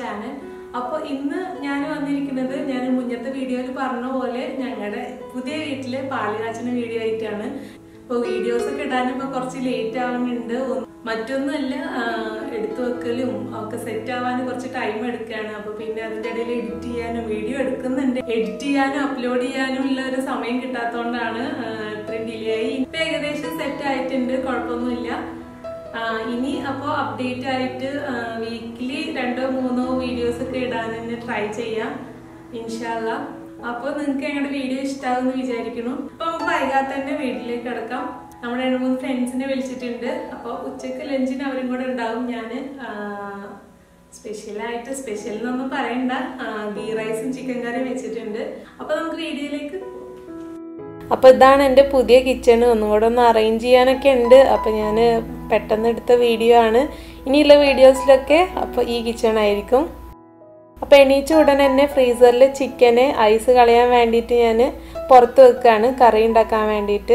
Channel അപ്പോൾ ഇന്ന് ഞാൻ വന്നിരിക്കുന്നത് ഞാൻ മുന്നത്തെ വീഡിയോയിൽ പറഞ്ഞ പോലെ ഞങ്ങളുടെ പുതിയ വീട്ടിലെ പാലുകാച്ചിന് വീഡിയോ ആയിട്ടാണ് അപ്പോൾ വീഡിയോസ് ഒക്കെ ഇടാൻ ഇപ്പോൾ കുറച്ച് ലേറ്റ് ആവുന്നുണ്ട് ഒന്ന് മറ്റൊന്നുമല്ല ആ, എടുത്തു വെക്കലും ഒക്കെ സെറ്റ് ആവാൻ കുറച്ച് ടൈം എടുക്കുകയാണ് അപ്പോൾ പിന്നെ അതിൻ്റെ ഇടയിൽ എഡിറ്റ് ചെയ്യാനും വീഡിയോ എടുക്കുന്നുണ്ട് എഡിറ്റ് ചെയ്യാനും അപ്ലോഡ് ചെയ്യാനും ഉള്ള ഒരു സമയം കിട്ടാത്തതുകൊണ്ടാണ് ആ, ഇത്രയും ഡിലേ ആയി ഇപ്പം ഏകദേശം സെറ്റ് ആയിട്ടുണ്ട് കുഴപ്പമൊന്നുമില്ല ആ, ഇനി അപ്പോൾ അപ്ഡേറ്റ് ആയിട്ട് വീക്കിലി രണ്ടോ മൂന്നോ വീഡിയോസ് ഒക്കെ ഇടാൻ തന്നെ ട്രൈ ചെയ്യാം ഇൻഷാല്ല അപ്പോൾ നിങ്ങൾക്ക് ഞങ്ങളുടെ വീഡിയോ ഇഷ്ടമാകുമെന്ന് വിചാരിക്കുന്നു അപ്പോൾ നമുക്ക് വൈകാതെ തന്നെ വീട്ടിലേക്ക് കിടക്കാം നമ്മുടെ രണ്ട് മൂന്ന് ഫ്രണ്ട്സിനെ വിളിച്ചിട്ടുണ്ട് അപ്പോൾ ഉച്ചക്ക് ലഞ്ചിന് അവരും കൂടെ ഉണ്ടാവും ഞാൻ സ്പെഷ്യലായിട്ട് സ്പെഷ്യൽ എന്നൊന്നും പറയണ്ട ഗീ റൈസും ചിക്കൻ കറിയും വെച്ചിട്ടുണ്ട് അപ്പോൾ നമുക്ക് വീഡിയോയിലേക്ക് അപ്പോൾ ഇതാണ് എൻ്റെ പുതിയ കിച്ചൺ ഒന്നും കൂടെ ഒന്ന് അറേഞ്ച് ചെയ്യാനൊക്കെ ഉണ്ട് അപ്പോൾ ഞാൻ പെട്ടെന്ന് എടുത്ത വീഡിയോ ആണ് ഇനിയുള്ള വീഡിയോസിലൊക്കെ അപ്പോൾ ഈ കിച്ചൺ ആയിരിക്കും അപ്പോൾ എണീച്ച ഉടനെ തന്നെ ഫ്രീസറിൽ ചിക്കന് ഐസ് കളയാൻ വേണ്ടിയിട്ട് ഞാൻ പുറത്ത് വെക്കുകയാണ് കറി ഉണ്ടാക്കാൻ വേണ്ടിയിട്ട്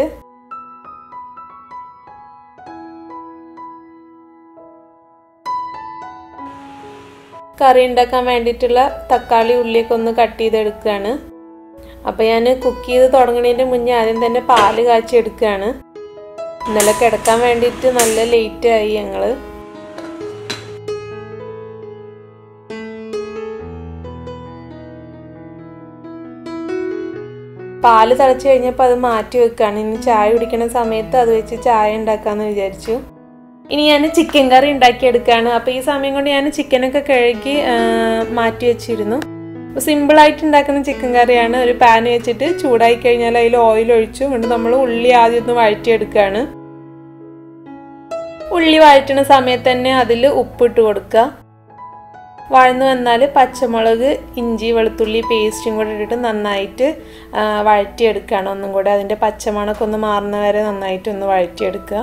കറി ഉണ്ടാക്കാൻ വേണ്ടിയിട്ടുള്ള തക്കാളി ഉള്ളിയൊക്കെ ഒന്ന് കട്ട് ചെയ്തെടുക്കുകയാണ് അപ്പോൾ ഞാൻ കുക്ക് ചെയ്ത് തുടങ്ങുന്നതിൻ്റെ മുന്നേ ആദ്യം തന്നെ പാല് കാച്ചി എടുക്കുകയാണ് ഇന്നലെ കിടക്കാൻ വേണ്ടിയിട്ട് നല്ല ലേറ്റ് ആയി ഞങ്ങൾ പാല് തിളച്ച് കഴിഞ്ഞപ്പോൾ അത് മാറ്റി വെക്കുകയാണ് ഇനി ചായ കുടിക്കുന്ന സമയത്ത് അത് വെച്ച് ചായ ഉണ്ടാക്കാമെന്ന് വിചാരിച്ചു ഇനി ഞാൻ ചിക്കൻ കറി ഉണ്ടാക്കിയെടുക്കുകയാണ് അപ്പോൾ ഈ സമയം കൊണ്ട് ഞാൻ ചിക്കനൊക്കെ കഴുകി ആ, മാറ്റി വെച്ചിരുന്നു സിമ്പിളായിട്ട് ഉണ്ടാക്കുന്ന ചിക്കൻ കറിയാണ് ഒരു പാൻ വെച്ചിട്ട് ചൂടായി കഴിഞ്ഞാൽ അതിൽ ഓയിൽ ഒഴിച്ചു കൊണ്ട് നമ്മൾ ഉള്ളി ആദ്യം ഒന്ന് വഴറ്റിയെടുക്കുകയാണ് ഉള്ളി വഴറ്റുന്ന സമയത്ത് തന്നെ അതിൽ ഉപ്പിട്ട് കൊടുക്കുക വഴന്നു വന്നാൽ പച്ചമുളക് ഇഞ്ചി വെളുത്തുള്ളി പേസ്റ്റും കൂടെ ഇട്ടിട്ട് നന്നായിട്ട് ആ, വഴറ്റിയെടുക്കുകയാണ് ഒന്നും കൂടെ അതിൻ്റെ പച്ചമണമൊക്കെ ഒന്ന് മാറുന്ന വരെ നന്നായിട്ട് ഒന്ന് വഴറ്റിയെടുക്കുക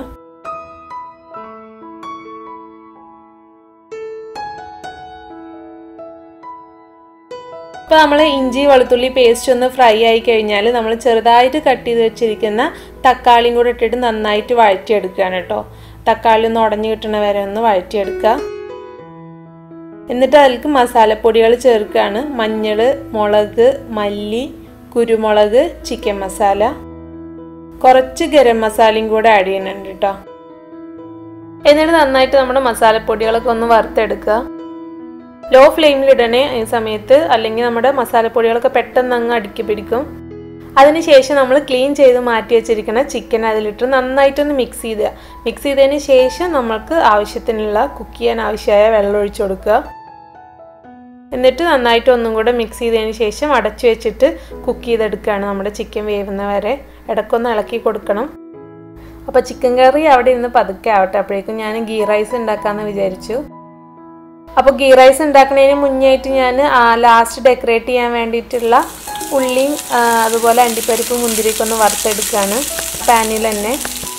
ഇപ്പോൾ നമ്മൾ ഇഞ്ചി വെളുത്തുള്ളി പേസ്റ്റ് ഒന്ന് ഫ്രൈ ആയി കഴിഞ്ഞാൽ നമ്മൾ ചെറുതായിട്ട് കട്ട് ചെയ്ത് വെച്ചിരിക്കുന്ന തക്കാളിയും കൂടെ ഇട്ടിട്ട് നന്നായിട്ട് വഴറ്റിയെടുക്കുകയാണ് കേട്ടോ തക്കാളി ഒന്ന് ഉടഞ്ഞു കിട്ടണ വരെ ഒന്ന് വഴറ്റിയെടുക്കുക എന്നിട്ട് അതിലേക്ക് മസാലപ്പൊടികൾ ചേർക്കുകയാണ് മഞ്ഞൾ മുളക് മല്ലി കുരുമുളക് ചിക്കൻ മസാല കുറച്ച് ഗരം മസാലയും കൂടെ ആഡ് ചെയ്യുന്നുണ്ട് കേട്ടോ എന്നിട്ട് നന്നായിട്ട് നമ്മുടെ മസാലപ്പൊടികളൊക്കെ ഒന്ന് വറുത്തെടുക്കുക ലോ ഫ്ലെയിമിലിടണേ ഈ സമയത്ത് അല്ലെങ്കിൽ നമ്മുടെ മസാലപ്പൊടികളൊക്കെ പെട്ടെന്ന് അങ്ങ് അടുക്കി പിടിക്കും അതിനുശേഷം നമ്മൾ ക്ലീൻ ചെയ്ത് മാറ്റി വെച്ചിരിക്കുന്ന ചിക്കൻ അതിലിട്ട് നന്നായിട്ടൊന്ന് മിക്സ് ചെയ്യുക മിക്സ് ചെയ്തതിന് ശേഷം നമ്മൾക്ക് ആവശ്യത്തിനുള്ള കുക്ക് ചെയ്യാൻ ആവശ്യമായ വെള്ളം ഒഴിച്ചു കൊടുക്കുക എന്നിട്ട് നന്നായിട്ട് ഒന്നും കൂടെ മിക്സ് ചെയ്തതിന് ശേഷം അടച്ചു വെച്ചിട്ട് കുക്ക് ചെയ്തെടുക്കുകയാണ് നമ്മുടെ ചിക്കൻ വേവുന്ന വരെ ഇടയ്ക്കൊന്ന് ഇളക്കി കൊടുക്കണം അപ്പോൾ ചിക്കൻ കറി അവിടെ ഇരുന്ന് പതുക്കെ ആവട്ടെ അപ്പോഴേക്കും ഞാൻ ഗീ റൈസ് ഉണ്ടാക്കാമെന്ന് വിചാരിച്ചു അപ്പോൾ ഗീ റൈസ് ഉണ്ടാക്കുന്നതിന് മുന്നേ ആയിട്ട് ഞാൻ ലാസ്റ്റ് ഡെക്കറേറ്റ് ചെയ്യാൻ വേണ്ടിയിട്ടുള്ള ഉള്ളിയും ആ, അതുപോലെ അണ്ടിപ്പരിപ്പും മുന്തിരിയൊക്കെ ഒന്ന് വറുത്തെടുക്കുകയാണ് പാനിൽ തന്നെ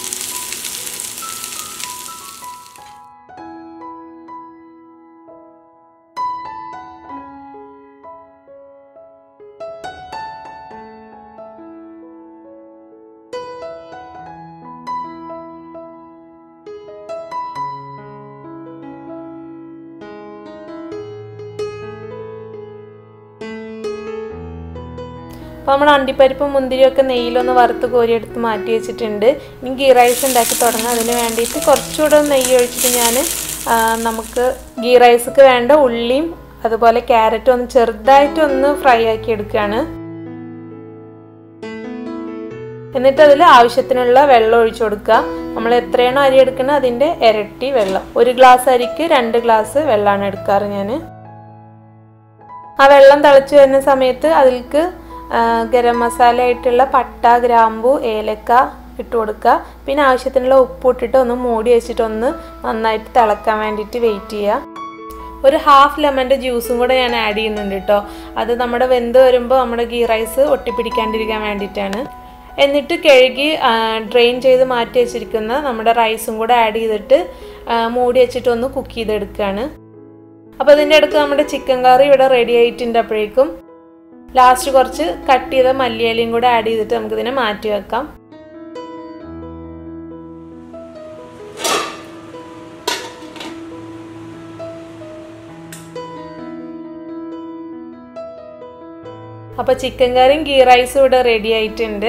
അപ്പോൾ നമ്മൾ അണ്ടിപ്പരിപ്പും മുന്തിരിയൊക്കെ നെയ്യിലൊന്ന് വറുത്ത് കോരിയെടുത്ത് മാറ്റി വെച്ചിട്ടുണ്ട് ഇനി ഗീ റൈസ് ഉണ്ടാക്കി തുടങ്ങാം അതിന് വേണ്ടിയിട്ട് കുറച്ചുകൂടെ ഒന്ന് നെയ്യ് ഒഴിച്ചിട്ട് ഞാൻ നമുക്ക് ഗീ റൈസ്ക്ക് വേണ്ട ഉള്ളിയും അതുപോലെ ക്യാരറ്റും ഒന്ന് ചെറുതായിട്ടൊന്ന് ഫ്രൈ ആക്കി എടുക്കുകയാണ് എന്നിട്ട് അതിൽ ആവശ്യത്തിനുള്ള വെള്ളം ഒഴിച്ചു കൊടുക്കുക നമ്മൾ എത്രയാണോ അരി എടുക്കുന്നത് അതിൻ്റെ ഇരട്ടി വെള്ളം ഒരു ഗ്ലാസ് അരിക്ക് രണ്ട് ഗ്ലാസ് വെള്ളമാണ് എടുക്കാറ് ഞാൻ ആ വെള്ളം തിളച്ച് വരുന്ന സമയത്ത് അതിലേക്ക് ആ, ഗരം മസാല ആയിട്ടുള്ള പട്ട ഗ്രാമ്പു ഏലക്ക ഇട്ട് കൊടുക്കുക പിന്നെ ആവശ്യത്തിനുള്ള ഉപ്പ് ഇട്ടിട്ട് ഒന്ന് മൂടി വെച്ചിട്ട് ഒന്ന് നന്നായിട്ട് തിളക്കാൻ വേണ്ടിയിട്ട് വെയിറ്റ് ചെയ്യുക ഒരു ഹാഫ് ലെമൻ്റെ ജ്യൂസും കൂടെ ഞാൻ ആഡ് ചെയ്യുന്നുണ്ട് കേട്ടോ അത് നമ്മുടെ വെന്ത് വരുമ്പോൾ നമ്മുടെ ഗീ റൈസ് ഒട്ടിപ്പിടിക്കാണ്ടിരിക്കാൻ വേണ്ടിയിട്ടാണ് എന്നിട്ട് കഴുകി ഡ്രെയിൻ ചെയ്ത് മാറ്റി വെച്ചിരിക്കുന്ന നമ്മുടെ റൈസും കൂടെ ആഡ് ചെയ്തിട്ട് ആ, മൂടി വെച്ചിട്ട് ഒന്ന് കുക്ക് ചെയ്തെടുക്കുകയാണ് അപ്പോൾ അതിൻ്റെ അടുക്ക് നമ്മുടെ ചിക്കൻ കറി ഇവിടെ റെഡി ആയിട്ടുണ്ട് അപ്പോഴേക്കും ലാസ്റ്റ് കുറച്ച് കട്ട് ചെയ്ത മല്ലിയിലയും കൂടെ ആഡ് ചെയ്തിട്ട് നമുക്കിതിനെ മാറ്റി വെക്കാം അപ്പോൾ ചിക്കൻ കറിയും ഗീ റൈസും ഇവിടെ റെഡി ആയിട്ടുണ്ട്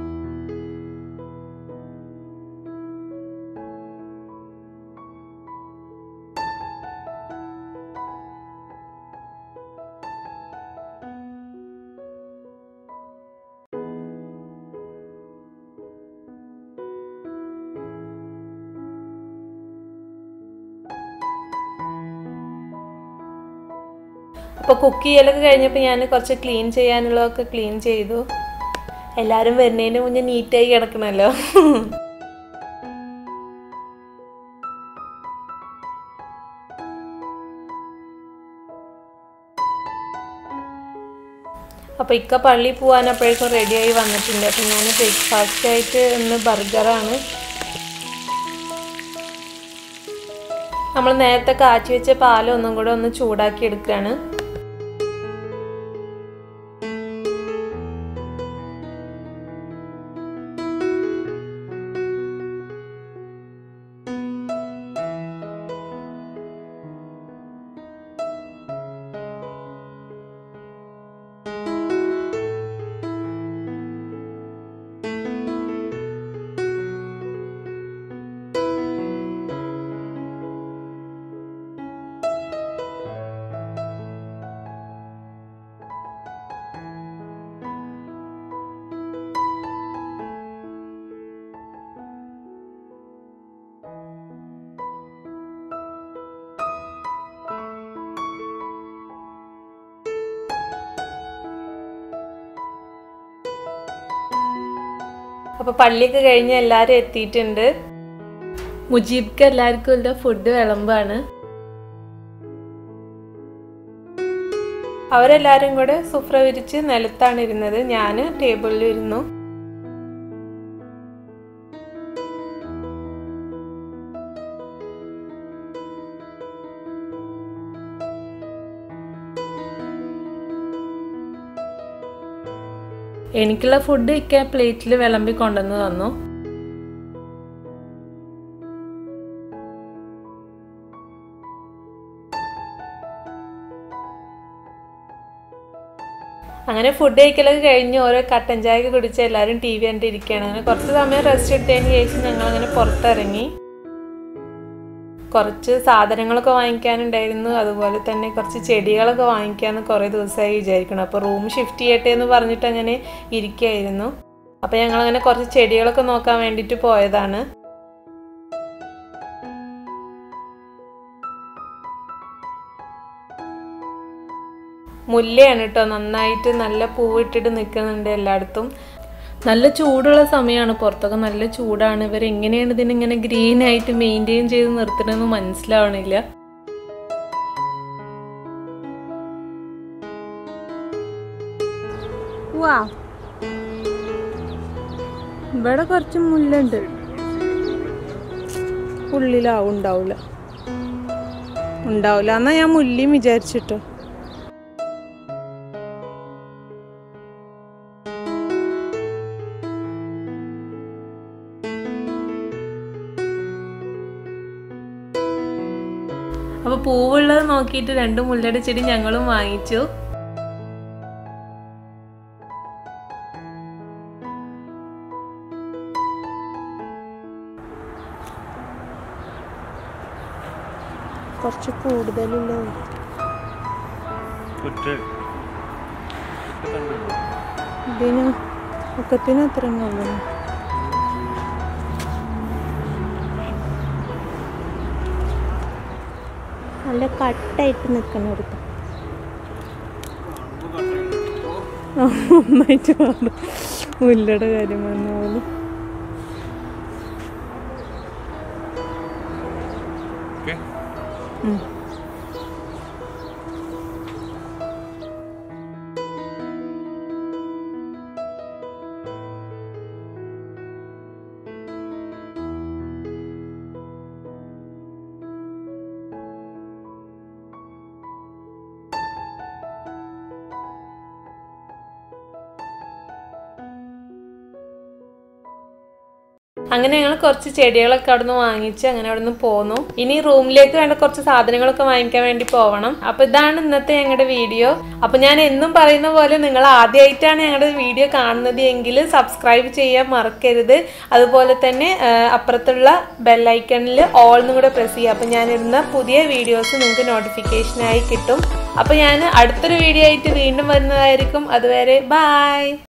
അപ്പോൾ കുക്ക് ചെയ്യലൊക്കെ കഴിഞ്ഞപ്പോൾ ഞാൻ കുറച്ച് ക്ലീൻ ചെയ്യാനുള്ളതൊക്കെ ക്ലീൻ ചെയ്തു എല്ലാവരും വരുന്നതിന് മുന്നേ നീറ്റായി കിടക്കണമല്ലോ അപ്പോൾ ഇക്ക പള്ളി പോകാനപ്പോഴേക്കും റെഡിയായി വന്നിട്ടുണ്ട് അപ്പോൾ ഞാൻ ബ്രേക്ക്ഫാസ്റ്റ് ആയിട്ട് ഇന്ന് ബർഗറാണ് നമ്മൾ നേരത്തെ കാച്ചി വെച്ച പാൽ ഒന്നും കൂടെ ഒന്ന് ചൂടാക്കി എടുക്കുകയാണ് അപ്പോൾ പള്ളിയൊക്കെ കഴിഞ്ഞ് എല്ലാവരും എത്തിയിട്ടുണ്ട് മുജീബ്ക്ക് എല്ലാവർക്കും ഉള്ള ഫുഡ് വിളമ്പാണ് അവരെല്ലാവരും കൂടെ സുഫ്ര വിരിച്ച് നിലത്താണ് ഇരുന്നത് ഞാൻ ടേബിളിൽ ഇരുന്നു എനിക്കുള്ള ഫുഡ് ഇക്ക പ്ലേറ്റിൽ വിളമ്പി കൊണ്ടുവന്ന് തന്നു അങ്ങനെ ഫുഡ് കഴിക്കലൊക്കെ കഴിഞ്ഞ് ഓരോ കട്ടൻ ചായ കുടിച്ച് എല്ലാവരും ടി വി കണ്ടിരിക്കുകയാണ് അങ്ങനെ കുറച്ച് സമയം റെസ്റ്റ് എടുത്തതിന് ശേഷം ഞങ്ങൾ അങ്ങനെ പുറത്തിറങ്ങി കുറച്ച് സാധനങ്ങളൊക്കെ വാങ്ങിക്കാനുണ്ടായിരുന്നു അതുപോലെ തന്നെ കുറച്ച് ചെടികളൊക്കെ വാങ്ങിക്കാമെന്ന് കുറേ ദിവസമായി വിചാരിക്കണം അപ്പോൾ റൂം ഷിഫ്റ്റ് ചെയ്യട്ടെ എന്ന് പറഞ്ഞിട്ട് അങ്ങനെ ഇരിക്കുകയായിരുന്നു അപ്പോൾ ഞങ്ങളങ്ങനെ കുറച്ച് ചെടികളൊക്കെ നോക്കാൻ വേണ്ടിയിട്ട് പോയതാണ് മുല്ലയാണ് കേട്ടോ നന്നായിട്ട് നല്ല പൂവിട്ടിട്ട് നിൽക്കുന്നുണ്ട് എല്ലായിടത്തും നല്ല ചൂടുള്ള സമയമാണ് പുറത്തൊക്കെ നല്ല ചൂടാണ് ഇവർ എങ്ങനെയാണ് ഇതിനിങ്ങനെ ഗ്രീൻ ആയിട്ട് മെയിൻറ്റെയിൻ ചെയ്ത് നിർത്തണമെന്ന് മനസ്സിലാവണില്ല വാ ഇവിടെ കുറച്ച് മുല്ലുണ്ട് ഉള്ളിലാവും ഉണ്ടാവില്ല ഉണ്ടാവില്ല എന്നാ ഞാൻ മുല്ലിയും വിചാരിച്ചിട്ടോ അപ്പോൾ പൂവുള്ളത് നോക്കിയിട്ട് രണ്ട് മുല്ലയുടെ ചെടി ഞങ്ങളും വാങ്ങിച്ചു കുറച്ച് കൂടുതലില്ല ഇതിന് ഒക്കത്തിന് അത്ര ഉള്ളൂ നല്ല കട്ടായിട്ട് നിൽക്കണം എടുത്ത് ഒന്നായിട്ട് മാറും മുല്ലയുടെ കാര്യം പറഞ്ഞ പോലെ ഉം. അങ്ങനെ ഞങ്ങൾ കുറച്ച് ചെടികളൊക്കെ അവിടെ നിന്ന് വാങ്ങിച്ച് അങ്ങനെ അവിടെ നിന്ന് പോന്നു ഇനി റൂമിലേക്ക് വേണ്ട കുറച്ച് സാധനങ്ങളൊക്കെ വാങ്ങിക്കാൻ വേണ്ടി പോവണം അപ്പൊ ഇതാണ് ഇന്നത്തെ ഞങ്ങളുടെ വീഡിയോ അപ്പൊ ഞാൻ എന്നും പറയുന്ന പോലെ നിങ്ങൾ ആദ്യമായിട്ടാണ് ഞങ്ങളുടെ വീഡിയോ കാണുന്നത് എങ്കിൽ സബ്സ്ക്രൈബ് ചെയ്യാൻ മറക്കരുത് അതുപോലെ തന്നെ ആ, അപ്പുറത്തുള്ള ബെല്ലൈക്കണിൽ ഓൾ എന്നും കൂടെ പ്രസ് ചെയ്യുക അപ്പൊ ഞാൻ ഇടുന്ന പുതിയ വീഡിയോസ് നിങ്ങൾക്ക് നോട്ടിഫിക്കേഷനായി കിട്ടും അപ്പൊ ഞാൻ അടുത്തൊരു വീഡിയോ ആയിട്ട് വീണ്ടും വരുന്നതായിരിക്കും അതുവരെ ബൈ